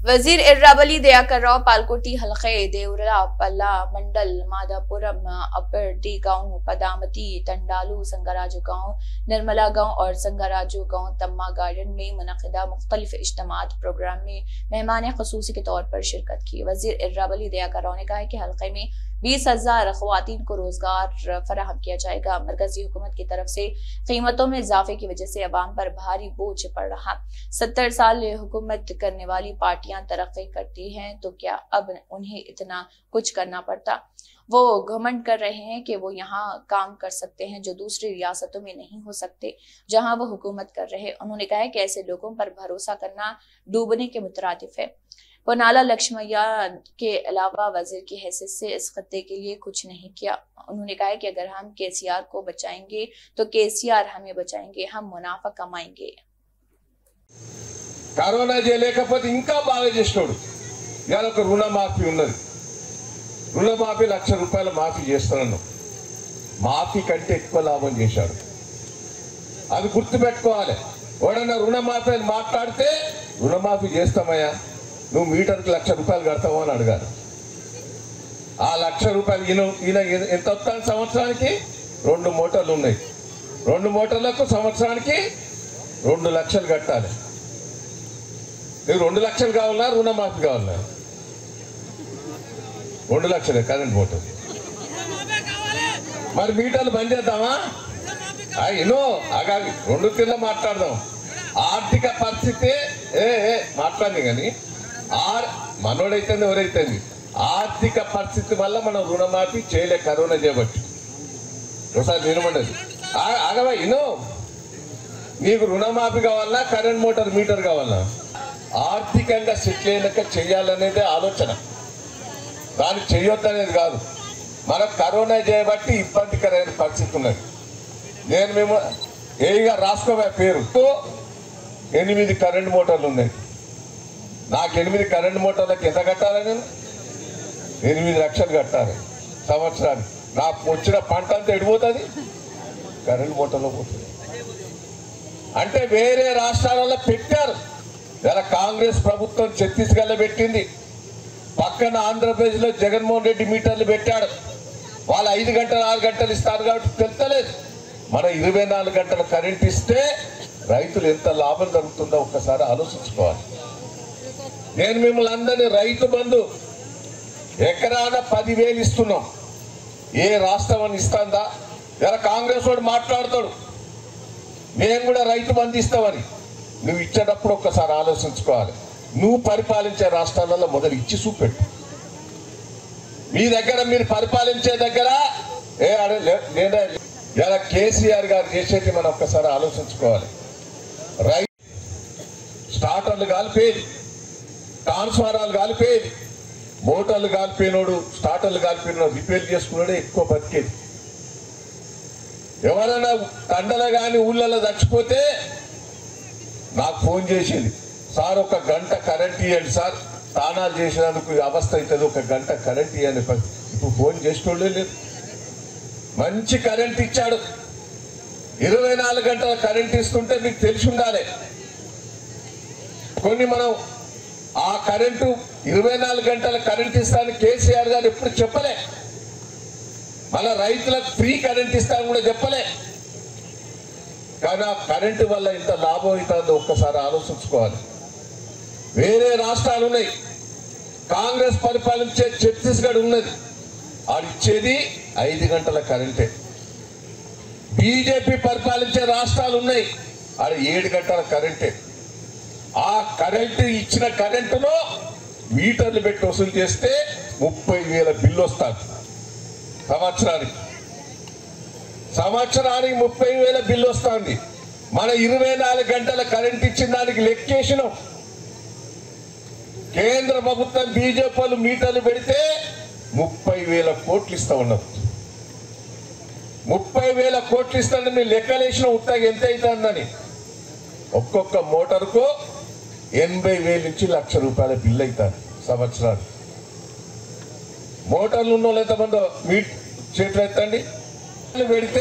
वजीर इर्रावली दयाकर राव पालकोटी हलके देवरा पल्ला मंडल माधापुरम अपर गांव पदामती तंडालू संगाराजू गांव निर्मला गांव और संगाराजू गांव तम्मा गार्डन में मुनदा मुख्तलिफ इज्तमात प्रोग्राम में मेहमान खसूसी के तौर पर शिरकत की वजीर इर्रावली दयाकर राव ने कहा है कि हल्के में बीस हजार खुवातीन को रोजगार फराहम किया जाएगा मरकजी हुकूमत की तरफ से कीमतों में इजाफे की वजह से अवाम पर भारी बोझ पड़ रहा सत्तर साल हुकूमत करने वाली पार्टियां तरक्की करती हैं तो क्या अब उन्हें इतना कुछ करना पड़ता वो घमंड कर रहे हैं कि वो यहाँ काम कर सकते हैं जो दूसरी रियासतों में नहीं हो सकते जहां वो हुकूमत कर रहे उन्होंने कहा है कि ऐसे लोगों पर भरोसा करना डूबने के मुतरदिफ है पोनाला लक्ष्मैया के अलावा वजीर की हैसियत से इस खत्ते के लिए कुछ नहीं किया उन्होंने कहा है कि अगर हम के को बचाएंगे तो के हमें बचाएंगे हम मुनाफा कमाएंगे కరోనా చేయలేకపోతే ఇంకా బాగా చేసినాడు ఇవాళ ఒక రుణమాఫీ ఉన్నది రుణమాఫీ లక్ష రూపాయల మాఫీ చేస్తున్నాను మాఫీ కంటే ఎక్కువ లాభం చేశాడు అది గుర్తుపెట్టుకోవాలి ఎవడన్నా రుణమాఫీ అని మాట్లాడితే రుణమాఫీ చేస్తామయ్యా నువ్వు మీటర్కి లక్ష రూపాయలు కడతావు అని అడగాలి ఆ లక్ష రూపాయలు ఈయన ఈయన ఎంత వస్తాను సంవత్సరానికి రెండు మోటార్లు ఉన్నాయి రెండు మోటార్లకు సంవత్సరానికి రెండు లక్షలు కట్టాలి నీకు రెండు లక్షలు కావాలా రుణమాఫీ కావాలా రెండు లక్షలే కరెంట్ మోటార్ మరి మీటర్లు బంద్ చేద్దామా ఎన్నో ఆగాలి రెండు తిన్న మాట్లాడదాం ఆర్థిక పరిస్థితి ఏ ఏ మాట్లాడింది కానీ ఆర్ మనోడైతే ఎవరైతే ఆర్థిక పరిస్థితి వల్ల మనం రుణమాఫీ చేయలే కరోనా చేయబట్టి ఒకసారి నిలబడదు ఆగవా ఇన్నో నీకు రుణమాఫీ కావాలా కరెంట్ మోటార్ మీటర్ కావాలా ఆర్థికంగా సెటిల్ అయినాక చేయాలనేదే ఆలోచన దాన్ని చేయొద్దనేది కాదు మనకు కరోనా చేయబట్టి ఇబ్బందికరమైన పరిస్థితి ఉన్నది నేను మేము ఏగా రాసుకోవే పేరు ఎనిమిది కరెంట్ మోటార్లు ఉన్నాయి నాకు ఎనిమిది కరెంట్ మోటార్లకు ఎంత కట్టాలి నేను ఎనిమిది లక్షలు కట్టాలి సంవత్సరానికి నాకు వచ్చిన పంట అంతా ఎడిపోతుంది కరెంట్ మోటార్లో పోతుంది అంటే వేరే రాష్ట్రాలలో పెట్టారు ఇలా కాంగ్రెస్ ప్రభుత్వం ఛత్తీస్గఢ్లో పెట్టింది పక్కన ఆంధ్రప్రదేశ్లో జగన్మోహన్ రెడ్డి మీటర్లు పెట్టాడు వాళ్ళు ఐదు గంటలు ఆరు గంటలు ఇస్తారు కాబట్టి తెలుస్తలేదు మన ఇరవై నాలుగు గంటల కరెంట్ ఇస్తే రైతులు ఎంత లాభం జరుగుతుందో ఒక్కసారి ఆలోచించుకోవాలి నేను మిమ్మల్ని అందరినీ రైతు బంధు ఎకరాన పదివేలు ఇస్తున్నాం ఏ రాష్ట్రం అని ఇస్తుందా ఇలా కాంగ్రెస్ వాడు మాట్లాడతాడు మేము కూడా రైతు బంధు ఇస్తామని నువ్వు ఇచ్చేటప్పుడు ఒక్కసారి ఆలోచించుకోవాలి నువ్వు పరిపాలించే రాష్ట్రాలలో మొదలు ఇచ్చి చూపెట్టు మీ దగ్గర మీరు పరిపాలించే దగ్గర ఏ అడే లేదా ఇలా కేసీఆర్ గారు చేసేది మనం ఒక్కసారి ఆలోచించుకోవాలి రై స్టార్టర్లు కాలిపోయేది ట్రాన్స్ఫారాలు కాలిపోయేది మోటార్లు కాలిపోయినోడు స్టార్టర్లు కాలిపోయినోడు రిపేర్ చేసుకున్నాడే ఎక్కువ బతికేది ఎవరైనా తండలో కానీ ఊళ్ళలో చచ్చిపోతే నాకు ఫోన్ చేసింది సార్ ఒక గంట కరెంట్ ఇవ్వండి సార్ స్నానాలు చేసినందుకు ఈ అవస్థ అవుతుంది ఒక గంట కరెంట్ ఇవ్వండి ఇప్పుడు ఫోన్ చేసేటోళ్ళే లేదు మంచి కరెంట్ ఇచ్చాడు ఇరవై నాలుగు గంటల కరెంట్ ఇస్తుంటే మీకు తెలిసి ఉండాలి కొన్ని మనం ఆ కరెంటు ఇరవై నాలుగు గంటల కరెంట్ ఇస్తాను కేసీఆర్ గారు ఎప్పుడు చెప్పలే మన రైతులకు ఫ్రీ కరెంట్ ఇస్తాను కూడా చెప్పలే కానీ ఆ కరెంటు వల్ల ఇంత లాభం అవుతుందో ఒక్కసారి ఆలోచించుకోవాలి వేరే రాష్ట్రాలు ఉన్నాయి కాంగ్రెస్ పరిపాలించే ఛత్తీస్గఢ్ ఉన్నది ఆడిచ్చేది ఐదు గంటల కరెంటే బీజేపీ పరిపాలించే రాష్ట్రాలు ఉన్నాయి ఆడ ఏడు గంటల కరెంటే ఆ కరెంటు ఇచ్చిన కరెంటులో మీటర్లు పెట్టి వసూలు చేస్తే ముప్పై వేల బిల్లు వస్తుంది సంవత్సరానికి సంవత్సరానికి ముప్పై వేల బిల్లు వస్తుంది మన ఇరవై నాలుగు గంటల కరెంట్ ఇచ్చిన దానికి లెక్కేసినాం కేంద్ర ప్రభుత్వం బీజేపీ వాళ్ళు మీటర్లు పెడితే ముప్పై వేల కోట్లు ఇస్తా ఉన్నారు ముప్పై వేల కోట్లు ఇస్తానని మీరు లెక్కలేసిన ఉత్తగా ఎంత అవుతుందని ఒక్కొక్క మోటార్కు ఎనభై వేల నుంచి లక్ష రూపాయల బిల్లు అవుతారు సంవత్సరానికి మోటార్లు ఉన్న వాళ్ళు ఎంతమంది మీ చేతులు ఎత్తండి పెడితే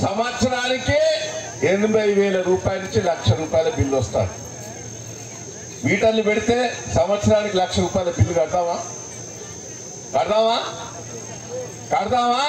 సంవత్సరానికి ఎనభై వేల రూపాయల నుంచి లక్ష రూపాయల బిల్లు వస్తారు మీటర్లు పెడితే సంవత్సరానికి లక్ష రూపాయల బిల్లు కడతామా కడదామా కడదామా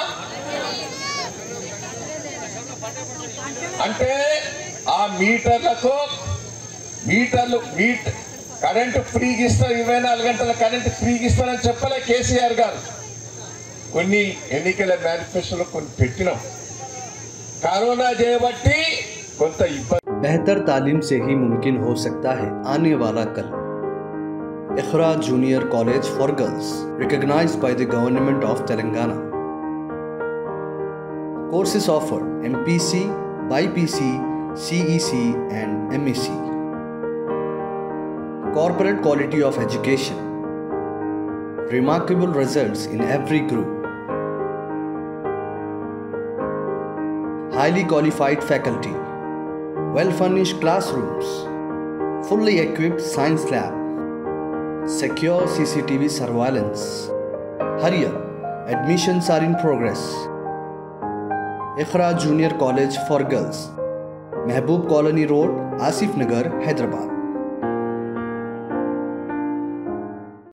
అంటే ఆ మీటర్లకు మీటర్లు మీట్ కరెంటు ఫ్రీగా ఇస్తారు ఇరవై నాలుగు గంటల కరెంటు ఫ్రీగా ఇస్తారని చెప్పలే కేసీఆర్ గారు కొన్ని ఎన్నికల మేనిఫెస్టోలో కొన్ని పెట్టినాం కరోనా చేయబట్టి కొంత ఇబ్బంది बेहतर तालीम से ही मुमकिन हो सकता है आने वाला कल Iqra junior college for girls recognized by the government of telangana courses offered mpc bypc cec and mec corporate quality of education remarkable results in every group highly qualified faculty well furnished classrooms, fully equipped science lab, secure CCTV surveillance. Hurry up, admissions are in progress. Ikhra Junior College for Girls, Mehboob Colony Road, Asif Nagar, Hyderabad.